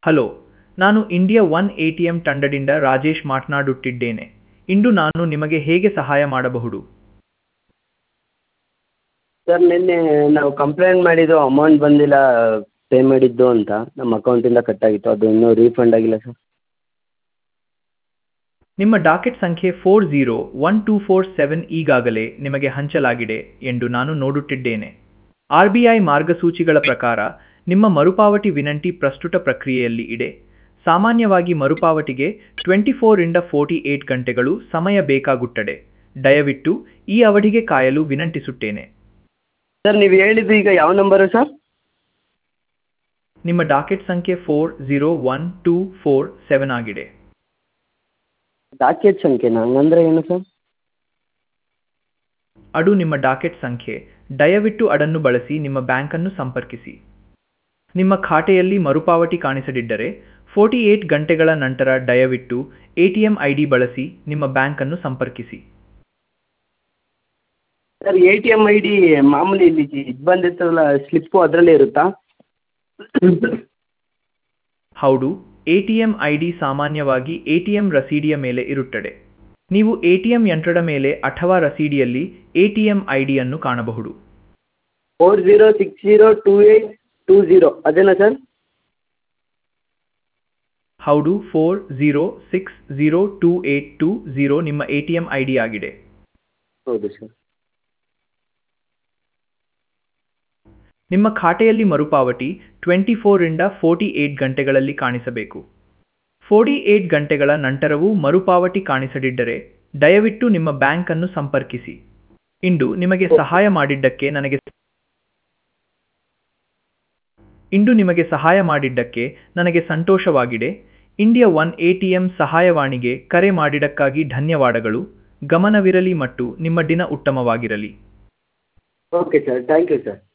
hello ನಾನು India one A T M ತಂಡದಿಂದ ರಾಜೇಶ್ ಮಾತನಾಡುತ್ತಿದ್ದೇನೆ ಇಂದು ನಾನು ನಿಮಗೆ ಹೇಗೆ ಸಹಾಯ ಮಾಡಬಹುದು ಸರ್ ನಿನ್ನೆ ನಾವು ಕಂಪ್ಲೇಂಟ್ ಮಾಡಿದ್ದು ಅಮೌಂಟ್ ಬಂದಿಲ್ಲ ಪೇ ಮಾಡಿದ್ದು ಅಂತ ನಮ್ಮ ಅಕೌಂಟಿಂದ ಕಟ್ಟಾಗಿತ್ತು ಅದು ಇನ್ನೂ ರೀಫಂಡ್ ಆಗಿಲ್ಲ ಸರ್ ನಿಮ್ಮ ಡಾಕೆಟ್ ಸಂಖ್ಯೆ four zero one two four seven ಈಗಾಗಲೇ ನಿಮಗೆ ಹಂಚಲಾಗಿದೆ ಎಂದು ನಾನು ನೋಡುತ್ತಿದ್ದೇನೆ ಆರ್ ಬಿ ಐ ಮಾರ್ಗಸೂಚಿಗಳ ಪ್ರಕಾರ ನಿಮ್ಮ ಮರುಪಾವತಿ ವಿನಂತಿ ಪ್ರಸ್ತುತ ಪ್ರಕ್ರಿಯೆಯಲ್ಲಿ ಇದೆ ಸಾಮಾನ್ಯವಾಗಿ ಮರುಪಾವತಿಗೆ ಟ್ವೆಂಟಿ ಫೋರಿಂದ ಫೋರ್ಟಿ ಏಟ್ ಗಂಟೆಗಳು ಸಮಯ ಬೇಕಾಗುತ್ತದೆ ದಯವಿಟ್ಟು ಈ ಅವಧಿಗೆ ಕಾಯಲು ವಿನಂತಿಸುತ್ತೇನೆ ಸರ್ ನೀವು ಹೇಳಿದ್ದು ಈಗ ಯಾವ ನಂಬರು ಸರ್ ನಿಮ್ಮ ಡಾಕೆಟ್ ಸಂಖ್ಯೆ four zero one two four seven ಆಗಿದೆ ಡಾಕೆಟ್ ಸಂಖ್ಯೆನಾ ಹಂಗಂದ್ರೆ ಏನು ಸರ್ ಅದು ನಿಮ್ಮ ಡಾಕೆಟ್ ಸಂಖ್ಯೆ ದಯವಿಟ್ಟು ಅದನ್ನು ಬಳಸಿ ನಿಮ್ಮ ಬ್ಯಾಂಕನ್ನು ಸಂಪರ್ಕಿಸಿ ನಿಮ್ಮ ಖಾತೆಯಲ್ಲಿ ಮರುಪಾವತಿ ಕಾಣಿಸದಿದ್ದರೆ ಫೋರ್ಟಿ ಏಟ್ ಗಂಟೆಗಳ ನಂತರ ದಯವಿಟ್ಟು A T M I D ಬಳಸಿ ನಿಮ್ಮ ಬ್ಯಾಂಕನ್ನು ಸಂಪರ್ಕಿಸಿ sir A T M I D ಮಾಮೂಲಿ ಇಲ್ಲಿ ಇದು ಬಂದಿರ್ತದಲ್ಲ ಸ್ಲಿಪ್ಪು ಅದರಲ್ಲೇ ಇರುತ್ತಾ ಹೌದು A T M I D ಸಾಮಾನ್ಯವಾಗಿ ಎ ಟಿ ಎಂ ರಸೀದಿಯ ಮೇಲೆ ಇರುತ್ತದೆ ನೀವು ಎ ಟಿ ಎಂ ಯಂತ್ರದ ಮೇಲೆ ಅಥವಾ ರಸೀದಿಯಲ್ಲಿ ಎ ಟಿ ಎಂ ಐ ಡಿಯನ್ನು ಕಾಣಬಹುದು four zero six zero two eight two zero ಅದೇನಾ ಸರ್ ಹೌದು four zero six zero two eight two zero ನಿಮ್ಮ A T M I D ಆಗಿದೆ ಹೌದು ಸರ್ ನಿಮ್ಮ ಖಾತೆಯಲ್ಲಿ ಮರುಪಾವತಿ ಟ್ವೆಂಟಿ ಫೋರಿಂದ ಫೋರ್ಟಿ ಏಟ್ ಗಂಟೆಗಳಲ್ಲಿ ಕಾಣಿಸಬೇಕು ಫೋರ್ಟಿ ಏಟ್ ಗಂಟೆಗಳ ನಂತರವೂ ಮರುಪಾವತಿ ಕಾಣಿಸದಿದ್ದರೆ ದಯವಿಟ್ಟು ನಿಮ್ಮ ಬ್ಯಾಂಕನ್ನು ಸಂಪರ್ಕಿಸಿ ಇಂದು ನಿಮಗೆ ಸಹಾಯ ಮಾಡಿದ್ದಕ್ಕೆ ನನಗೆ ಇಂದು ನಿಮಗೆ ಸಹಾಯ ಮಾಡಿದ್ದಕ್ಕೆ ನನಗೆ ಸಂತೋಷವಾಗಿದೆ India one A T M ಸಹಾಯವಾಣಿಗೆ ಕರೆ ಮಾಡಿದ್ದಕ್ಕಾಗಿ ಧನ್ಯವಾದಗಳು ಗಮನವಿರಲಿ ಮತ್ತು ನಿಮ್ಮ ದಿನ ಉತ್ತಮವಾಗಿರಲಿ okay sir thank you sir